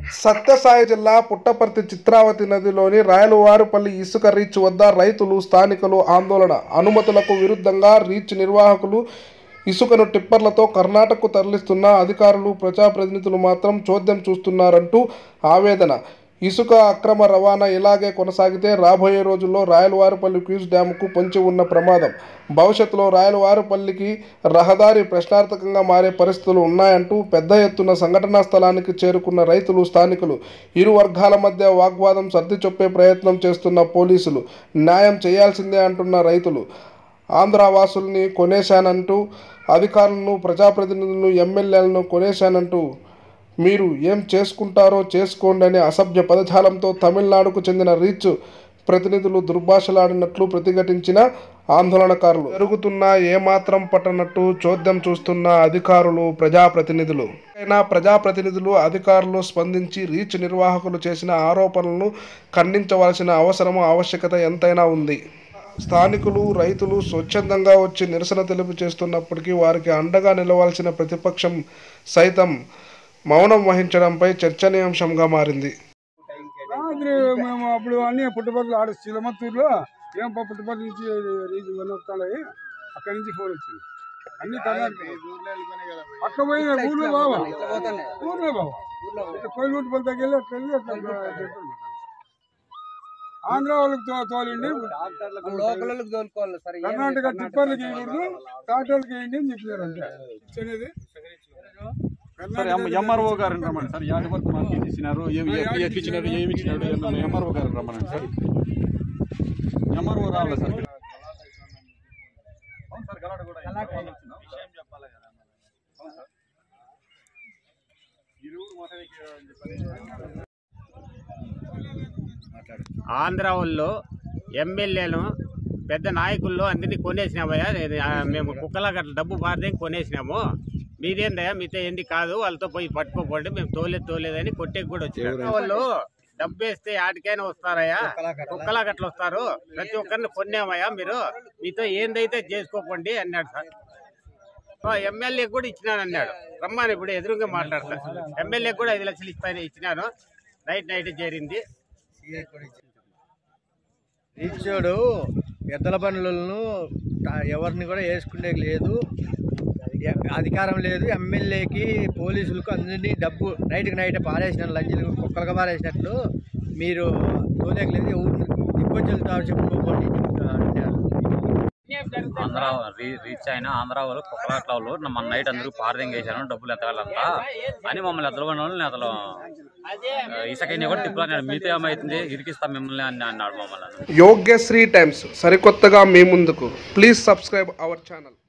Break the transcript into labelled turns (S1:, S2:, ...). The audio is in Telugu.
S1: సత్యసాయి జిల్లా పుట్టపర్తి చిత్రావతి నదిలోని రాయలవారిపల్లి ఇసుక రీచ్ వద్ద రైతులు స్థానికులు ఆందోళన అనుమతులకు విరుద్ధంగా రీచ్ నిర్వాహకులు ఇసుకను టిప్పర్లతో కర్ణాటకకు తరలిస్తున్న అధికారులు ప్రజాప్రతినిధులు మాత్రం చోద్యం చూస్తున్నారంటూ ఆవేదన ఇసుక అక్రమ రవాణా ఇలాగే కొనసాగితే రాబోయే రోజుల్లో రాయలవారిపల్లి క్యూజ్ డ్యాముకు పొంచి ఉన్న ప్రమాదం భవిష్యత్తులో రాయలవారిపల్లికి రహదారి ప్రశ్నార్థకంగా మారే పరిస్థితులు ఉన్నాయంటూ పెద్ద ఎత్తున సంఘటనా స్థలానికి చేరుకున్న రైతులు స్థానికులు ఇరు వర్గాల మధ్య వాగ్వాదం సర్ది చెప్పే ప్రయత్నం చేస్తున్న పోలీసులు న్యాయం చేయాల్సిందే అంటున్న రైతులు ఆంధ్ర వాసుల్ని కొనేశానంటూ అధికారులను ప్రజాప్రతినిధులను ఎమ్మెల్యేలను కొనేశానంటూ మీరు ఏం చేసుకుంటారో చేసుకోండి అనే అసభ్య పదజాలంతో తమిళనాడుకు చెందిన రీచ్ ప్రతినిధులు దుర్భాషలాడినట్లు ప్రతిఘటించిన ఆందోళనకారులు జరుగుతున్న ఏమాత్రం పట్టనట్టు చోద్యం చూస్తున్న అధికారులు ప్రజాప్రతినిధులు అయినా ప్రజాప్రతినిధులు అధికారులు స్పందించి రీచ్ నిర్వాహకులు చేసిన ఆరోపణలను ఖండించవలసిన అవసరము ఆవశ్యకత ఎంతైనా ఉంది స్థానికులు రైతులు స్వచ్ఛందంగా వచ్చి నిరసన తెలుపు చేస్తున్నప్పటికీ వారికి అండగా నిలవాల్సిన ప్రతిపక్షం సైతం మౌనం వహించడంపై చర్చనీయాంశంగా మారింది
S2: రాత్రి మేము అప్పుడు అన్ని పుట్టపర్తి ఆడ చిలమత్తూరులో ఏం ప- పుట్టపర్తి నుంచి రీజన్ వస్తాయి అక్కడి నుంచి ఫోన్ వచ్చింది అన్ని కర్ణాటక అక్క పోయిన ఊర్లో బావా ఊర్లో బావా ఇట్లా కోయిలూరు పల్లి తగ్గి అట్లా వెళ్ళి అట్లా పెట్రోల్ కొట్టాలి. ఆంధ్ర వాళ్ళకి తో- తోలండి
S3: లోకలకు తోలుకోవాలి సరే
S2: కర్ణాటక టిప్పర్లకి వేయకూడదు టాటాలకి వేయండి అని చెప్పినారు అంతే అనేది
S4: సరే ఎంఆర్ఓ గారు రమ్మని సార్ యాది వరకు మాకు ఏం ఇచ్చినారు ఏమి ఎక్కడ ఎక్కించినారు ఏమి ఇచ్చినారు ఎంఆర్ఓ గారు రమ్మని సార్ ఎంఆర్ఓ రావాలి సార్ అవును సార్ గలాట కూడా విషయం చెప్పాలి కదా అవును సార్ ఇరువురు మాట్లాడే
S5: ఆంధ్ర వాళ్ళు ఎమ్మెల్యేలు పెద్ద నాయకుల్లో అందరినీ కొనేసినామయ్యా ఇది, ఆ, మేము కుక్కలాగా అట్లా డబ్బు మారితే కొనేసినాము మీదేందయ్యా మీతో ఏంది కాదు వాళ్ళతో పోయి పట్టుకోపోండి మేము తోలేదు తోలేదని కొట్టేకి కూడా వచ్చారు వాళ్ళు డబ్బు వేస్తే ఆటికైనా వస్తారయ్యా కుక్కలాగా అట్లా వస్తారు ప్రతి ఒక్కరిని కొన్నామయ్యా మీరు మీతో ఏందైతే చేసుకోకండి అన్నాడు సార్ ఆ, ఎమ్మెల్యే కూడా ఇచ్చినాను అన్నాడు రమ్మని ఇప్పుడు ఎదురుగా మాట్లాడతాను ఎమ్మెల్యే కూడా ఐదు లక్షలు ఇస్తాను ఇచ్చినాను నైట్ నైట్ చేరింది
S3: ఇచ్చాడు ఎద్దల పనులను ఎవరిని కూడా వేసుకునే లేదు ఎ- అధికారం లేదు ఎమ్మెల్యేకి పోలీసులకు అందరినీ డబ్బు నైట్కి నైట్ పారేసిన లంచీలు కుక్కలుగా పారేసినట్లు మీరు తోలేకలేదు ఊరిని దిగ్గొచ్చులు చెప్పుకోకండి అంటారు
S6: ఆంధ్ర రీ- రీచ్ అయిన ఆంధ్ర వాళ్ళు కుక్కలాట్ల వాళ్ళు మన నైట్ అందరూ పారదం వేసాను డబ్బులు ఎత్తగాలంతా అని మమ్మల్ని ఎద్దల వాళ్ళు అసలు ఇసకైనా కూడా తిప్పులు అన్నాడు మీతో ఏమైతుంది ఇరికిస్తాం మిమ్మల్ని అని అన్నాడు మమ్మల్ని
S1: యోగ్యశ్రీ టైమ్స్ సరికొత్తగా మీ ముందుకు ప్లీజ్ సబ్స్క్రైబ్ అవర్ ఛానల్